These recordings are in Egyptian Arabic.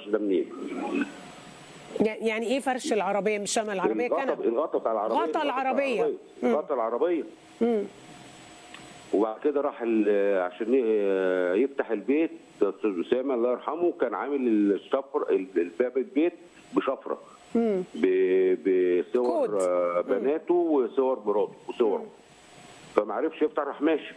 الفرش ده منين يعني ايه فرش العربيه مش شمع العربيه الغطا كنبه الغطا بتاع العربيه غطا العربية. غطا العربيه وبعد كده راح ال- عشان ي- يفتح البيت استاذ اسامه الله يرحمه كان عامل الشفر الباب البيت بشفره ب- بصور كود. آه، بناته وصور مراته وصوره فما عرفش يفتح راح ماشي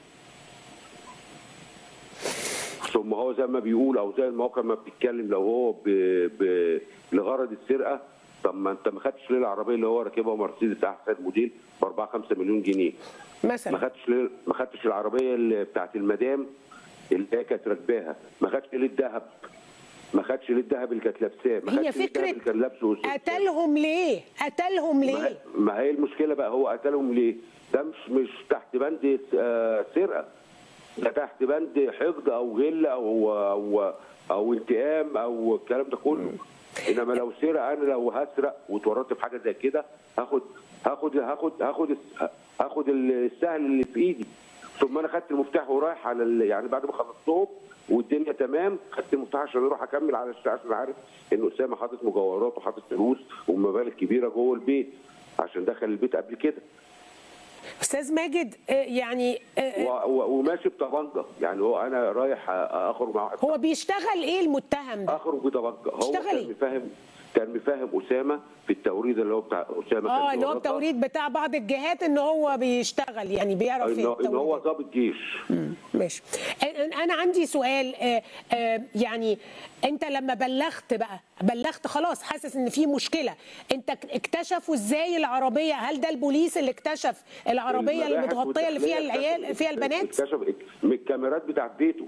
ثم هو زي ما بيقول او زي المواقع ما بتتكلم لو هو ب... ب... لغرض السرقه طب ما انت ما خدتش ليه العربيه اللي هو راكبها مرسيدس احسن موديل ب 4 5 مليون جنيه ما مثلا خدتش ليه ما خدتش العربيه اللي بتاعت المدام اللي هي كانت راكباها ما خدش ليه الذهب ما خدش ليه الذهب اللي كانت لابساه ما هي خدش ليه الذهب فكره اللي كان لابسه أستاذ قتلهم ليه قتلهم ما ليه هي- ما هي المشكله بقى هو قتلهم ليه؟ ده مش مش تحت بند آه، سرقه ده تحت بند حقد او غل او او او انتقام او الكلام ده كله انما لو سرق انا لو هسرق واتورطت في حاجه زي كده هاخد هاخد هاخد هاخد هاخد السهل اللي في ايدي ثم انا خدت المفتاح ورايح على ال- يعني بعد ما خلصتهم والدنيا تمام خدت المفتاح عشان اروح اكمل على الشارع عشان عارف ان اسامه حاطط مجوهرات وحاطط فلوس ومبالغ كبيره جوه البيت عشان دخل البيت قبل كده استاذ ماجد آه، يعني آه، و- و- وماشي بطبنجه يعني هو انا رايح أ- اخرج مع واحد هو بيشتغل ايه المتهم ده اخرج بطبنجه هو اشتغل كان إيه؟ مفاهم كان مفاهم اسامه في التوريد اللي هو بتاع اسامه اه كان اللي هو بيورطها. التوريد بتاع بعض الجهات ان هو بيشتغل يعني بيعرف ان ايه إن هو التوريد ضابط جيش ماشي أنا- انا عندي سؤال آه، آه، يعني انت لما بلغت بقى بلغت خلاص حاسس ان في مشكله انت اكتشفوا ازاي العربيه هل ده البوليس اللي اكتشف العربيه اللي المباحث متغطيه اللي فيها والداخلية العيال اكتشف- فيها البنات اكتشف من الكاميرات بتاعت بيته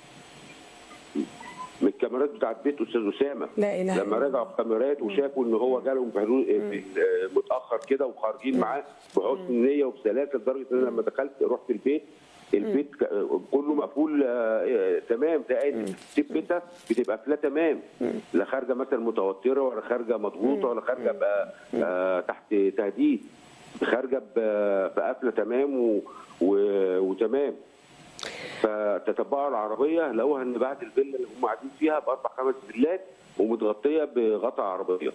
من الكاميرات بتاعت بيته استاذ اسامه لا إله لما إلا رجعوا الكاميرات وشافوا ان هو جالهم بهدوء- آه، متاخر كده وخارجين معاه بحسن نيه وبسلاسه لدرجه ان انا لما دخلت رحت البيت البيت ك- كله مقفول آه، آه، تمام ده قادر تسيب بيتها بتبقى قافله تمام لا خارجه مثلا متوتره ولا خارجه مضغوطه ولا خارجه بقى آه، تحت تهديد خارجه ب- بقفله تمام و... و... وتمام فتتبعوا العربيه لقوها ان بعد الفيلا اللي هم قاعدين فيها باربع خمس فيلات ومتغطيه بغطا عربيه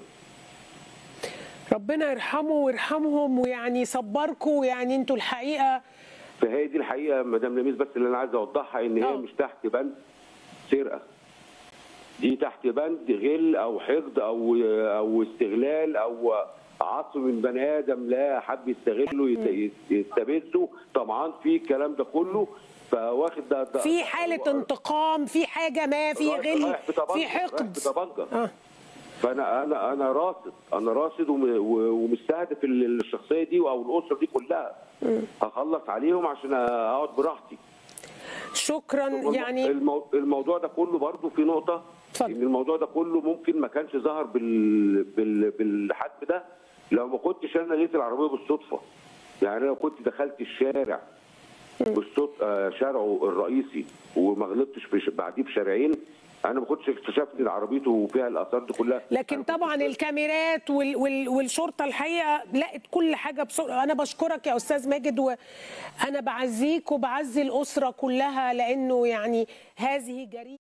ربنا يرحمه ويرحمهم ويعني يصبركم يعني انتوا الحقيقه فهي دي الحقيقه مدام لميس بس اللي انا عايز اوضحها ان آه. هي مش تحت بند سرقه دي تحت بند غل او حقد او او استغلال او عصر من بني ادم لا حب يستغله يت- يستبده طمعان فيه الكلام ده كله فواخد ده, ده في حاله انتقام في حاجه ما في رايح- غل رايح بطبنجة، في رايح حقد بطبنجة. اه فانا انا انا راصد انا راصد وم- و- ومستهدف ال- الشخصيه دي او الاسره دي كلها هخلص عليهم عشان اقعد براحتي شكرا يعني المو... الموضوع ده كله برضو في نقطه اتفضل. ان الموضوع ده كله ممكن ما كانش ظهر بال... بال... بالحجم ده لو ما كنتش انا لقيت العربيه بالصدفه يعني انا لو كنت دخلت الشارع بالصوت آه شارعه الرئيسي وما غلطتش بش... بعديه بشارعين انا ما كنتش اكتشفت ان عربيته فيها الاثار دي كلها لكن أنا كنت طبعا الكاميرات وال وال والشرطه الحقيقه لقت كل حاجه بسرعه انا بشكرك يا استاذ ماجد وانا بعزيك وبعزي الاسره كلها لانه يعني هذه جريمه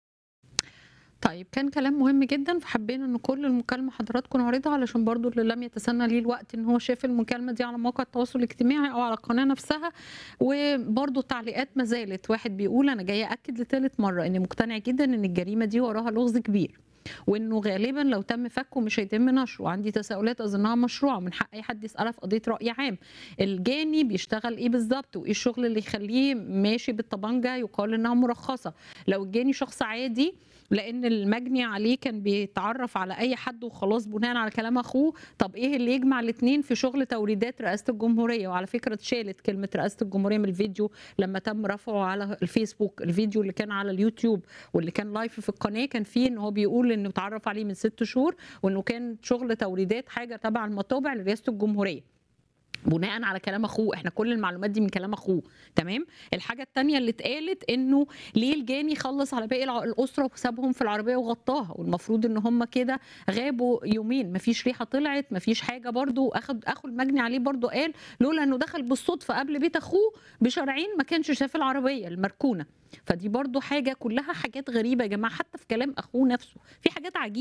طيب كان كلام مهم جدا فحبينا ان كل المكالمه حضراتكم نعرضها علشان برضو اللي لم يتسنى ليه الوقت ان هو شاف المكالمه دي على مواقع التواصل الاجتماعي او على القناه نفسها وبرضو التعليقات ما زالت واحد بيقول انا جاي اكد لثالث مره اني مقتنع جدا ان الجريمه دي وراها لغز كبير وانه غالبا لو تم فكه مش هيتم نشره وعندي تساؤلات اظنها مشروعه من حق اي حد يسالها في قضيه راي عام الجاني بيشتغل ايه بالظبط وايه الشغل اللي يخليه ماشي بالطبنجه يقال انها مرخصه لو الجاني شخص عادي لان المجني عليه كان بيتعرف على اي حد وخلاص بناء على كلام اخوه طب ايه اللي يجمع الاثنين في شغل توريدات رئاسه الجمهوريه وعلى فكره اتشالت كلمه رئاسه الجمهوريه من الفيديو لما تم رفعه على الفيسبوك الفيديو اللي كان على اليوتيوب واللي كان لايف في القناه كان فيه ان هو بيقول انه اتعرف عليه من ست شهور وانه كان شغل توريدات حاجه تبع المطابع لرئاسه الجمهوريه بناء على كلام اخوه احنا كل المعلومات دي من كلام اخوه تمام الحاجه التانية اللي اتقالت انه ليه الجاني خلص على باقي الع- الاسره وسابهم في العربيه وغطاها والمفروض ان هم كده غابوا يومين مفيش ريحه طلعت مفيش حاجه برضو اخد اخو المجني عليه برضو قال لولا انه دخل بالصدفه قبل بيت اخوه بشارعين ما كانش شاف العربيه المركونه فدي برضو حاجه كلها حاجات غريبه يا جماعه حتى في كلام اخوه نفسه في حاجات عجيبه